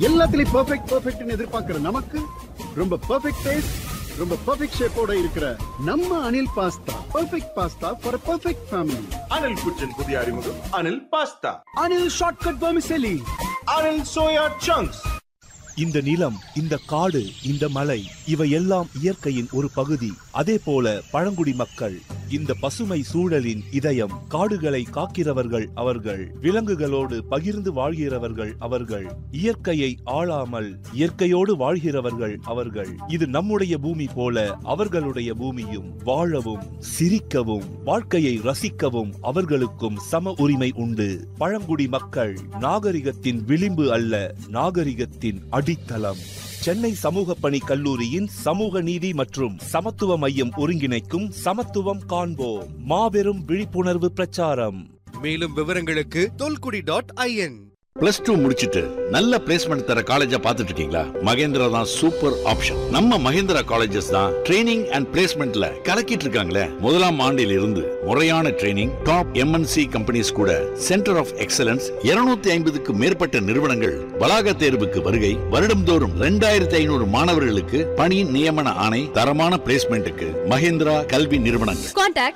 எல்லாத்துலயும் பெர்ஃபெக்ட் பெர்ஃபெக்ட்னு எதிர்பார்க்கிற நமக்கு ரொம்ப பெர்ஃபெக்ட் டேஸ்ட் ரொம்ப பெர்ஃபெக்ட் ஷேப்போட இருக்கிற நம்ம Anil pasta perfect pasta for perfect family Anil kitchen புதிய அறிமுகம் Anil pasta Anil shortcut vermicelli Anil soya chunks இந்த நிலம் இந்த காடு இந்த மலை இவையெல்லாம் இயற்கையின் ஒரு பகுதி அதே போல பழங்குடி மக்கள் இந்த பசுமை சூழலின் இதயம் காடுகளை காக்கிறவர்கள் அவர்கள் விலங்குகளோடு பகிர்ந்து வாழ்கிறவர்கள் அவர்கள் இயற்கையை ஆளாமல் இயற்கையோடு வாழ்கிறவர்கள் அவர்கள் இது நம்முடைய பூமி போல அவர்களுடைய பூமியும் வாழவும் சிரிக்கவும் வாழ்க்கையை ரசிக்கவும் அவர்களுக்கும் சம உரிமை உண்டு பழங்குடி மக்கள் நாகரிகத்தின் விளிம்பு அல்ல நாகரிகத்தின் அடித்தளம் சென்னை சமூக பணி கல்லூரியின் சமூக நீதி மற்றும் சமத்துவ மையம் ஒருங்கிணைக்கும் சமத்துவம் காண்போம் மாபெரும் விழிப்புணர்வு பிரச்சாரம் மேலும் விவரங்களுக்கு Tholkudi dot IN plus two முடிச்சிட்டு நல்ல பிளேஸ்மெண்ட் தர காலேஜா பார்த்துட்டு இருக்கீங்களா மகேந்திரா தான் சூப்பர் ஆப்ஷன் நம்ம மகேந்திரா காலேஜஸ் தான் ட்ரைனிங் அண்ட் பிளேஸ்மெண்ட்ல கலக்கிட்டு இருக்காங்களே முதலாம் ஆண்டில் இருந்து முறையான ட்ரைனிங் டாப் எம்என்சி கம்பெனிஸ் கூட சென்டர் ஆஃப் எக்ஸலன்ஸ் 250 ஐம்பதுக்கு மேற்பட்ட நிறுவனங்கள் வளாக தேர்வுக்கு வருகை வருடம்தோறும் ரெண்டாயிரத்தி ஐநூறு மாணவர்களுக்கு பணி நியமன ஆணை தரமான பிளேஸ்மெண்ட்டுக்கு மகேந்திரா கல்வி நிறுவனங்கள் Contact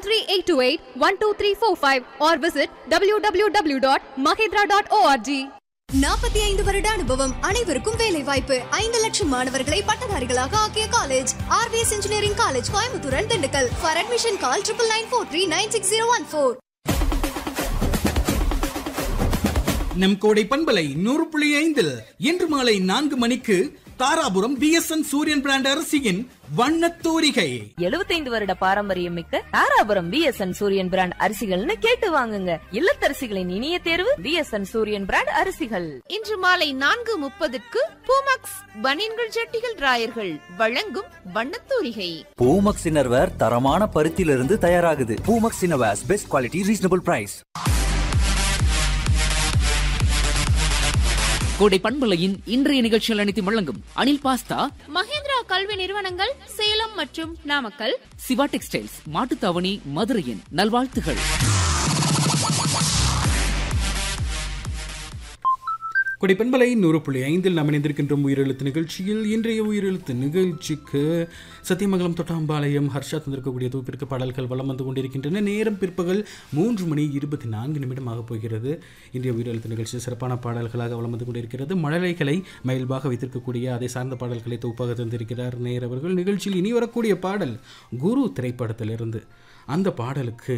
73828-12345 or visit www.mahindra.org. நாற்பத்தி ஐந்து வருட அனுபவம் அனைவருக்கும் வேலை வாய்ப்பு ஐந்து லட்சம் மாணவர்களை பட்டதாரிகளாக ஆக்கிய college RVS engineering college Coimbatore and Dindigul for admission call triple nine four three nine six zero one four நம் கோடை பண்பலை நூறு புள்ளி ஐந்தில் இன்று மாலை நான்கு மணிக்கு தாராபுரம் பிஎஸ்என் சூரியன் பிராண்ட் அரசியின் வண்ணத் தூரிகை எழுபத்தைந்து வருட பாரம்பரியம் மிக்க தாராபுரம் பிஎஸ்என் சூரியன் பிராண்ட் அரிசிகள்னு கேட்டு வாங்குங்க இல்லத்தரசிகளின் இனிய தேர்வு பிஎஸ்என் சூரியன் பிராண்ட் அரிசிகள் இன்று மாலை நான்கு முப்பதுக்கு பூமக்ஸ் பனியன்கள் ஜட்டிகள் ராயர்கள் வழங்கும் வண்ணத்தூரிகை பூமக்ஸ் இன்னர்வேர் தரமான பருத்தியிலிருந்து தயாராகுது Poomex innerwears best quality reasonable price கோடை பண்பலையின் இன்றைய நிகழ்ச்சிகள் அனைத்தும் வழங்கும் அனில் பாஸ்தா மகேந்திரா கல்வி நிறுவனங்கள் சேலம் மற்றும் நாமக்கல் சிவா டெக்ஸ்டைல்ஸ் மாட்டுத்தாவணி மதுரையின் நல்வாழ்த்துகள் கொடை பண்பலை நூறு புள்ளி ஐந்தில் நாம் இணைந்திருக்கின்றோம் உயிரெழுத்து நிகழ்ச்சியில் இன்றைய உயிரெழுத்து நிகழ்ச்சிக்கு சத்தியமங்கலம் தொட்டாம்பாளையம் ஹர்ஷா தந்திருக்கக்கூடிய தொகுப்பிற்கு பாடல்கள் வலம் வந்து கொண்டிருக்கின்றன நேரம் பிற்பகல் மூன்று மணி இருபத்தி நான்கு நிமிடம் ஆக போகிறது இன்றைய உயிரெழுத்து நிகழ்ச்சி சிறப்பான பாடல்களாக வலம் வந்து கொண்டிருக்கிறது மழலைகளை மயில்பாக வைத்திருக்கக்கூடிய அதை சார்ந்த பாடல்களை தொகுப்பாக தந்திருக்கிறார் நேர் அவர்கள் நிகழ்ச்சியில் இனி வரக்கூடிய பாடல் குரு திரைப்படத்திலிருந்து அந்த பாடலுக்கு